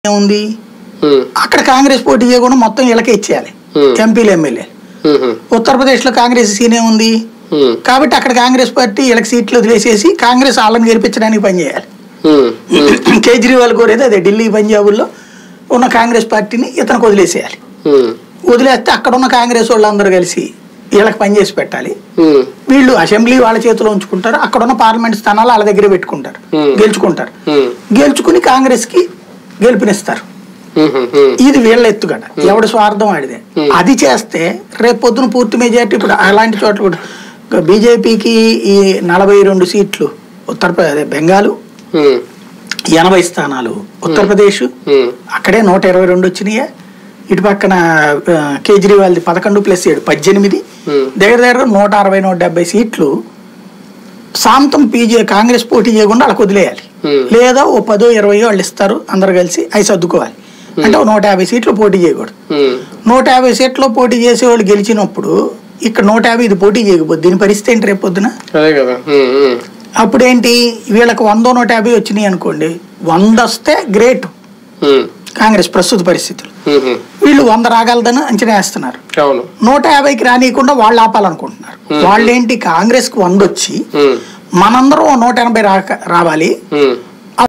ఏముంది ఉమ్, అక్కడ కాంగ్రెస్ పోటీ చేయకుండా మొత్తం వీళ్ళకే ఇచ్చేయాలి Hmm. ఎంపీలు ఎమ్మెల్యే ఉమ్, ఉత్తరప్రదేశ్లో కాంగ్రెస్ సీన్ ఏముంది ఉమ్, కాబట్టి అక్కడ కాంగ్రెస్ పార్టీ వీళ్ళకి సీట్లు వదిలేసేసి కాంగ్రెస్ వాళ్ళని గెలిపించడానికి పనిచేయాలి ఉమ్, కేజ్రీవాల్ కోరేది అదే ఢిల్లీ పంజాబుల్లో ఉన్న కాంగ్రెస్ పార్టీని ఇతనికి వదిలేసేయాలి ఉమ్, వదిలేస్తే అక్కడ ఉన్న కాంగ్రెస్ వాళ్ళందరూ కలిసి వీళ్ళకి పనిచేసి పెట్టాలి ఉమ్, వీళ్ళు అసెంబ్లీ వాళ్ళ చేతిలో ఉంచుకుంటారు అక్కడ ఉన్న పార్లమెంట్ స్థానాలు వాళ్ళ దగ్గర పెట్టుకుంటారు Hmm. గెలుచుకుంటారు ఉమ్, గెలుచుకుని కాంగ్రెస్ కి గెలుపునిస్తారు ఉమ్, ఉమ్, ఇది వీళ్ళ ఎత్తుగడ ఎవడి స్వార్థం ఆడిదే Hmm. అది చేస్తే రేపు పొద్దున పూర్తి మెజార్టీ ఇప్పుడు అలాంటి చోట్ల కూడా బీజేపీకి ఈ నలభై రెండు సీట్లు ఉత్తరప్రదేశ్ బెంగాలు ఉమ్, ఎనభై స్థానాలు ఉత్తరప్రదేశ్ ఉమ్, అక్కడే నూట ఇరవై రెండు వచ్చినాయా ఇటు పక్కన ఆ, కేజ్రీవాల్ది పదకొండు ప్లస్ ఏడు పద్దెనిమిది Hmm. దగ్గర దగ్గర నూట అరవై నూట డెబ్బై సీట్లు సాంతం పీజీ కాంగ్రెస్ పోటీ చేయకుండా వాళ్ళకి వదిలేయాలి Hmm. లేదా ఓ పదో ఇరవయో వాళ్ళు ఇస్తారు అందరు కలిసి అవి సర్దుకోవాలి అంటే ఓ నూట యాభై సీట్లు పోటీ చేయకూడదు ఉమ్, నూట యాభై సీట్లో పోటీ చేసే వాళ్ళు గెలిచినప్పుడు ఇక్కడ నూట యాభై ఇది పోటీ చేయకపోతే దీని పరిస్థితి ఏంటి రేపు పొద్దున అదే కదా ఉమ్, ఉమ్, అప్పుడేంటి వీళ్ళకి వందో నూట యాభై వచ్చినాయి అనుకోండి వంద వస్తే గ్రేట్ ఉమ్, కాంగ్రెస్ ప్రస్తుత పరిస్థితులు ఉమ్, ఉమ్, వీళ్ళు వంద రాగలదని అంచనా వేస్తున్నారు అవును నూట యాభైకి రానియకుండా వాళ్ళు ఆపాలనుకుంటున్నారు వాళ్ళేంటి కాంగ్రెస్ కి వంద వచ్చి ఉమ్, మనందరం ఓ నూట ఎనభై రాక రావాలి ఉమ్,